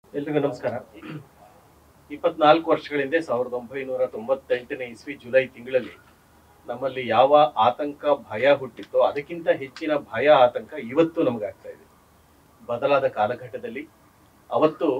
ಎಲ್ರಿಗೂ ನಮಸ್ಕಾರ ಇಪ್ಪತ್ನಾಲ್ಕು ವರ್ಷಗಳ ಹಿಂದೆ ಸಾವಿರದ ಒಂಬೈನೂರ ತೊಂಬತ್ತೆಂಟನೇ ಇಸ್ವಿ ಜುಲೈ ತಿಂಗಳಲ್ಲಿ ನಮ್ಮಲ್ಲಿ ಯಾವ ಆತಂಕ ಭಯ ಹುಟ್ಟಿತ್ತೋ ಅದಕ್ಕಿಂತ ಹೆಚ್ಚಿನ ಭಯ ಆತಂಕ ಇವತ್ತು ನಮಗಾಗ್ತಾ ಇದೆ ಬದಲಾದ ಕಾಲಘಟ್ಟದಲ್ಲಿ ಅವತ್ತು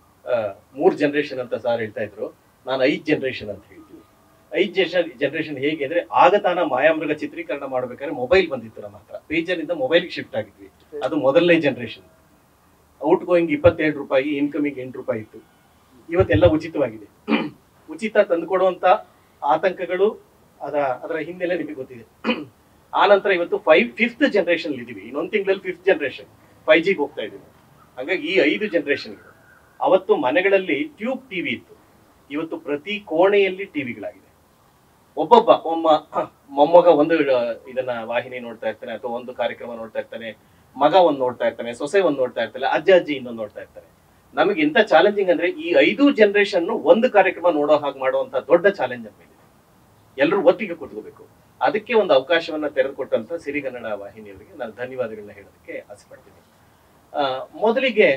ಮೂರು ಜನರೇಷನ್ ಅಂತ ಸಾರ್ ಹೇಳ್ತಾ ಇದ್ರು ನಾನು ಐದು ಜನರೇಷನ್ ಅಂತ ಹೇಳ್ತೀನಿ ಐದು ಜನ ಜನರೇಷನ್ ಹೇಗೆ ಅಂದ್ರೆ ಆಗ ತಾನ ಮಾಯಾಮೃಗ ಚಿತ್ರೀಕರಣ ಮಾಡ್ಬೇಕಾದ್ರೆ ಮೊಬೈಲ್ ಬಂದಿತ್ತು ನಮ್ಮ ಹತ್ರ ಪೇಜರ್ ಇಂದ ಮೊಬೈಲ್ಗೆ ಶಿಫ್ಟ್ ಆಗಿದ್ವಿ ಅದು ಮೊದಲನೇ ಜನರೇಷನ್ ಔಟ್ ಗೋಯಿಂಗ್ ಇಪ್ಪತ್ತೆರಡು ರೂಪಾಯಿ ಇನ್ಕಮಿಂಗ್ ಎಂಟು ರೂಪಾಯಿ ಇತ್ತು ಇವತ್ತೆಲ್ಲ ಉಚಿತವಾಗಿದೆ ಉಚಿತ ತಂದುಕೊಡುವಂತ ಆತಂಕಗಳು ಅದರ ಅದರ ಹಿನ್ನೆಲೆ ನಿಮಗೆ ಗೊತ್ತಿದೆ ಆ ನಂತರ ಇವತ್ತು ಫೈವ್ ಫಿಫ್ತ್ ಜನರೇಷನ್ ಇದೀವಿ ಇನ್ನೊಂದು ತಿಂಗಳಲ್ಲಿ ಫಿಫ್ತ್ ಜನರೇಷನ್ ಫೈವ್ ಜಿಗೆ ಹೋಗ್ತಾ ಇದೀವಿ ಹಾಗಾಗಿ ಈ ಐದು ಜನರೇಷನ್ಗಳು ಅವತ್ತು ಮನೆಗಳಲ್ಲಿ ಟ್ಯೂಬ್ ಟಿವಿ ಇತ್ತು ಇವತ್ತು ಪ್ರತಿ ಕೋಣೆಯಲ್ಲಿ ಟಿವಿಗಳಾಗಿದೆ ಒಬ್ಬೊಬ್ಬ ಒಮ್ಮ ಮೊಮ್ಮಗ ಒಂದು ಆ, ಇದನ್ನ ವಾಹಿನಿ ನೋಡ್ತಾ ಇರ್ತಾನೆ ಅಥವಾ ಒಂದು ಕಾರ್ಯಕ್ರಮ ನೋಡ್ತಾ ಇರ್ತಾನೆ ಮಗ ಒಂದ್ ನೋಡ್ತಾ ಇರ್ತಾನೆ ಸೊಸೆ ಒಂದ್ ನೋಡ್ತಾ ಇರ್ತಾನೆ ಅಜ್ಜ ಅಜ್ಜಿ ಇನ್ನೊಂದು ನೋಡ್ತಾ ಇರ್ತಾರೆ ನಮಗೆ ಎಂತ ಚಾಲೆಂಜಿಂಗ್ ಅಂದ್ರೆ ಈ ಐದು ಜನರೇಷನ್ ಒಂದು ಕಾರ್ಯಕ್ರಮ ನೋಡೋ ಹಾಗೆ ಮಾಡುವಂತ ದೊಡ್ಡ ಚಾಲೆಂಜ್ ನಮ್ಮ ಮೇಲೆ ಎಲ್ಲರೂ ಒಟ್ಟಿಗೆ ಕೂತ್ಕೋಬೇಕು ಅದಕ್ಕೆ ಒಂದು ಅವಕಾಶವನ್ನ ತೆರೆದುಕೊಟ್ಟಂತ ಸಿರಿಗನ್ನಡ ವಾಹಿನಿಯವರಿಗೆ ನಾನು ಧನ್ಯವಾದಗಳನ್ನ ಹೇಳೋದಕ್ಕೆ ಆಸೆ ಪಡ್ತೀನಿ ಆ, ಮೊದಲಿಗೆ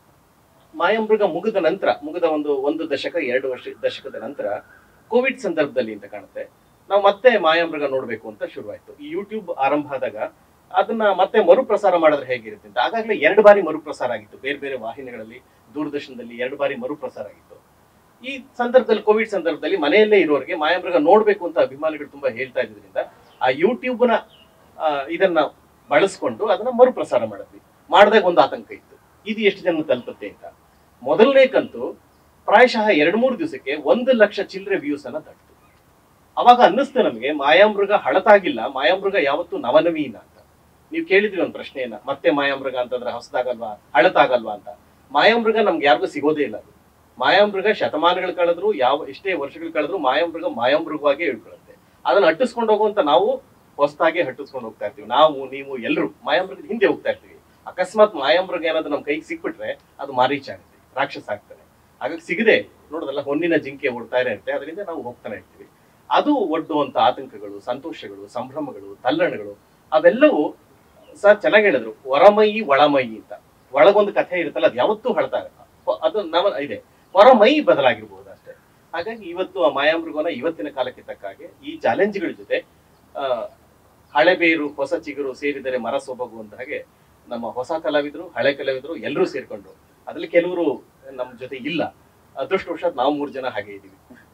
ಮಾಯಮೃಗ ಮುಗಿದ ನಂತರ ಮುಗಿದ ಒಂದು ಒಂದು ದಶಕ ಎರಡು ವರ್ಷ ದಶಕದ ನಂತರ ಕೋವಿಡ್ ಸಂದರ್ಭದಲ್ಲಿ ಅಂತ ಕಾಣುತ್ತೆ ನಾವು ಮತ್ತೆ ಮಾಯಾಮೃಗ ನೋಡ್ಬೇಕು ಅಂತ ಶುರುವಾಯ್ತು ಈ ಯೂಟ್ಯೂಬ್ ಆರಂಭ ಆದಾಗ ಅದನ್ನ ಮತ್ತೆ ಮರುಪ್ರಸಾರ ಮಾಡಿದ್ರೆ ಹೇಗಿರುತ್ತೆ ಅಂತ ಆಗಾಗಲೇ ಎರಡು ಬಾರಿ ಮರುಪ್ರಸಾರ ಆಗಿತ್ತು ಬೇರೆ ಬೇರೆ ವಾಹಿನಿಗಳಲ್ಲಿ ದೂರದರ್ಶನದಲ್ಲಿ ಎರಡು ಬಾರಿ ಮರುಪ್ರಸಾರ ಆಗಿತ್ತು ಈ ಸಂದರ್ಭದಲ್ಲಿ ಕೋವಿಡ್ ಸಂದರ್ಭದಲ್ಲಿ ಮನೆಯಲ್ಲೇ ಇರೋರಿಗೆ ಮಾಯಾಮೃಗ ನೋಡ್ಬೇಕು ಅಂತ ಅಭಿಮಾನಿಗಳು ತುಂಬಾ ಹೇಳ್ತಾ ಇದ್ರಿಂದ ಆ ಯೂಟ್ಯೂಬ್ನ ಇದನ್ನ ಬಳಸ್ಕೊಂಡು ಅದನ್ನ ಮರುಪ್ರಸಾರ ಮಾಡಿದ್ವಿ ಮಾಡಿದಾಗ ಒಂದು ಆತಂಕ ಇತ್ತು ಇದು ಎಷ್ಟು ಜನ ತಲುಪುತ್ತೆ ಅಂತ ಮೊದಲನೇ ಕಂತು ಪ್ರಾಯಶಃ ಎರಡು ಮೂರು ದಿವಸಕ್ಕೆ ಒಂದು ಲಕ್ಷ ಚಿಲ್ಲರೆ ವ್ಯೂಸ್ ಅನ್ನ ತಟ್ಟಿತು ಅವಾಗ ಅನ್ನಿಸ್ತು ನಮಗೆ ಮಾಯಾಮೃಗ ಹಳತಾಗಿಲ್ಲ ಮಾಯಾಮೃಗ ಯಾವತ್ತು ನವನವೀನ ಅಂತ ನೀವು ಕೇಳಿದ್ರಿ ಒಂದು ಪ್ರಶ್ನೆಯನ್ನ ಮತ್ತೆ ಮಾಯಾಮೃಗ ಅಂತಂದ್ರೆ ಹೊಸದಾಗಲ್ವಾ ಹಳತಾಗಲ್ವಾ ಅಂತ ಮಾಯಾಮೃಗ ನಮ್ಗೆ ಯಾರಿಗೂ ಸಿಗೋದೇ ಇಲ್ಲ ಅದು ಮಾಯಾಮೃಗ ಶತಮಾನಗಳು ಕಳೆದ್ರು ಯಾವ ಎಷ್ಟೇ ವರ್ಷಗಳು ಕಳೆದ್ರು ಮಾಯಾಮೃಗ ಮಾಯಾಮೃಗವಾಗಿ ಹೇಳ್ಕೊಳ್ಳುತ್ತೆ ಅದನ್ನ ಅಟ್ಟಿಸ್ಕೊಂಡು ಹೋಗುವಂತ ನಾವು ಹೊಸದಾಗಿ ಹಟ್ಟಿಸ್ಕೊಂಡು ಹೋಗ್ತಾ ಇರ್ತೀವಿ ನಾವು ನೀವು ಎಲ್ಲರೂ ಮಾಯಾಮೃಗದ ಹಿಂದೆ ಹೋಗ್ತಾ ಇರ್ತೀವಿ ಅಕಸ್ಮಾತ್ ಮಾಯಾಮೃಗ ಏನಾದ್ರು ನಮ್ ಕೈಗೆ ಸಿಕ್ಬಿಟ್ರೆ ಅದು ಮಾರೀಚ ಆಗುತ್ತೆ ರಾಕ್ಷಸ ಆಗ್ತಾನೆ ಹಾಗಾಗಿ ಸಿಗದೆ ನೋಡೋದಲ್ಲ ಹೊನ್ನಿನ ಜಿಂಕೆ ಓಡ್ತಾ ಇರುತ್ತೆ ಅದರಿಂದ ನಾವು ಹೋಗ್ತಾನೆ ಇರ್ತೀವಿ ಅದು ಒಡ್ಡುವಂತ ಆತಂಕಗಳು ಸಂತೋಷಗಳು ಸಂಭ್ರಮಗಳು ತಲ್ಲಣಗಳು ಅವೆಲ್ಲವೂ ಸರ್ ಚೆನ್ನಾಗಿ ಹೇಳಿದ್ರು ಹೊರಮೈ ಒಳಮೈ ಅಂತ ಒಳಗೊಂದು ಕಥೆ ಇರುತ್ತಲ್ಲ ಅದು ಯಾವತ್ತೂ ಹಳ್ತಾ ಇರಲ್ಲ ಹೊ- ಅದು ನವ ಇದೆ ಹೊರಮೈ ಬದಲಾಗಿರ್ಬೋದು ಅಷ್ಟೇ ಹಾಗಾಗಿ ಇವತ್ತು ಆ ಮಾಯಾಮೃಗನ ಇವತ್ತಿನ ಕಾಲಕ್ಕೆ ತಕ್ಕ ಹಾಗೆ ಈ ಚಾಲೆಂಜ್ಗಳ ಜೊತೆ ಆ, ಹಳೆಬೇರು ಹೊಸ ಚಿಗುರು ಸೇರಿದರೆ ಮರ ಸೊಬಗು ಅಂತ ಹಾಗೆ ನಮ್ಮ ಹೊಸ ಕಲಾವಿದರು ಹಳೆ ಕಲಾವಿದರು ಎಲ್ಲರೂ ಸೇರ್ಕೊಂಡ್ರು ಅದ್ರಲ್ಲಿ ಕೆಲವರು ನಮ್ಮ ಜೊತೆ ಇಲ್ಲ ಅದೃಷ್ಟವಶಾತ್ ನಾವು ಮೂರು ಜನ ಹಾಗೆ ಇದೀವಿ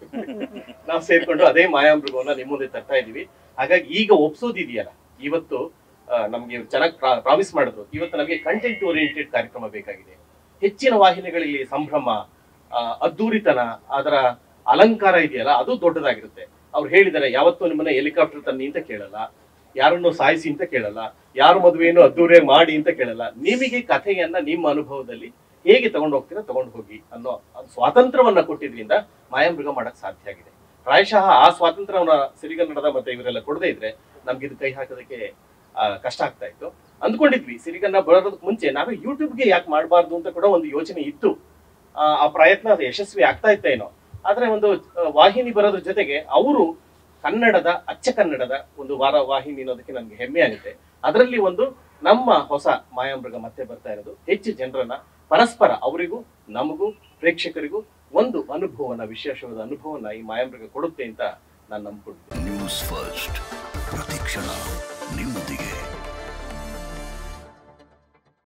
ನಾವು ಸೇರ್ಕೊಂಡು ಅದೇ ಮಾಯಾಮೃಗವನ್ನ ನಿಮ್ಮ ಮುಂದೆ ತರ್ತಾ ಇದೀವಿ ಹಾಗಾಗಿ ಈಗ ಒಪ್ಸೋದಿದೆಯಲ್ಲ ಇವತ್ತು ಆ, ನಮ್ಗೆ ಚೆನ್ನಾಗಿ ಪ್ರಾಮಿಸ್ ಮಾಡಿದ್ರು ಇವತ್ತು ನಮಗೆ ಕಂಟೆಂಟ್ ಓರಿಯೆಂಟೆಡ್ ಕಾರ್ಯಕ್ರಮ ಬೇಕಾಗಿದೆ ಹೆಚ್ಚಿನ ವಾಹಿನಿಗಳಲ್ಲಿ ಸಂಭ್ರಮ ಆ, ಅದ್ದೂರಿತನ ಅದರ ಅಲಂಕಾರ ಇದೆಯಲ್ಲ ಅದು ದೊಡ್ಡದಾಗಿರುತ್ತೆ ಅವ್ರು ಹೇಳಿದ್ದಾರೆ ಯಾವತ್ತೂ ನಿಮ್ಮನ್ನ ಹೆಲಿಕಾಪ್ಟರ್ ತನ್ನಿ ಅಂತ ಕೇಳಲ್ಲ ಯಾರನ್ನು ಸಾಯಿಸಿ ಅಂತ ಕೇಳಲ್ಲ ಯಾರ ಮದುವೆಯನ್ನು ಅದ್ದೂರಿಯಾಗಿ ಮಾಡಿ ಅಂತ ಕೇಳಲ್ಲ ನಿಮಗೆ ಕಥೆಯನ್ನ ನಿಮ್ಮ ಅನುಭವದಲ್ಲಿ ಹೇಗೆ ತಗೊಂಡು ಹೋಗ್ತೀರಾ ತಗೊಂಡು ಹೋಗಿ ಅನ್ನೋ ಅದು ಸ್ವಾತಂತ್ರ್ಯವನ್ನ ಕೊಟ್ಟಿದ್ರಿಂದ ಮಾಯಾಮೃಗ ಮಾಡಕ್ ಸಾಧ್ಯ ಆಗಿದೆ ಪ್ರಾಯಶಃ ಆ ಸ್ವಾತಂತ್ರ್ಯವನ್ನ ಸಿರಿಗನ್ನಡದ ಮತ್ತೆ ಇವರೆಲ್ಲ ಕೊಡದೇ ಇದ್ರೆ ನಮ್ಗೆ ಇದು ಕೈ ಹಾಕೋದಕ್ಕೆ ಆ, ಕಷ್ಟ ಆಗ್ತಾ ಇತ್ತು ಅಂದ್ಕೊಂಡಿದ್ವಿ ಸಿರಿಗನ್ನಡ ಬರೋದಕ್ಕೆ ಮುಂಚೆ ನಾವೇ ಯೂಟ್ಯೂಬ್ಗೆ ಯಾಕೆ ಮಾಡಬಾರ್ದು ಅಂತ ಕೂಡ ಒಂದು ಯೋಚನೆ ಇತ್ತು ಆ, ಆ ಪ್ರಯತ್ನ ಅದು ಯಶಸ್ವಿ ಆಗ್ತಾ ಇತ್ತೇನೋ ಆದ್ರೆ ಒಂದು ಆ, ವಾಹಿನಿ ಬರೋದ್ರ ಜೊತೆಗೆ ಅವರು ಕನ್ನಡದ ಅಚ್ಚ ಕನ್ನಡದ ಒಂದು ವಾರ ವಾಹಿನಿ ಅನ್ನೋದಕ್ಕೆ ನನಗೆ ಹೆಮ್ಮೆ ಆಗುತ್ತೆ ಅದರಲ್ಲಿ ಒಂದು ನಮ್ಮ ಹೊಸ ಮಾಯಾಮೃಗ ಮತ್ತೆ ಬರ್ತಾ ಇರೋದು ಹೆಚ್ಚು ಜನರನ್ನ ಪರಸ್ಪರ ಅವರಿಗೂ ನಮಗೂ ಪ್ರೇಕ್ಷಕರಿಗೂ ಒಂದು ಅನುಭವನ ವಿಶೇಷವಾದ ಅನುಭವನ ಈ ಮಾಯಾಮೃಗ ಕೊಡುತ್ತೆ ಅಂತ ನಾನು ನಂಬ್ಕೊಂಡಿದ್ದೆ ನ್ಯೂಸ್ ಫಸ್ಟ್ ಪ್ರತಿಕ್ಷಣ ನಿಮ್ಮೊಂದಿಗೆ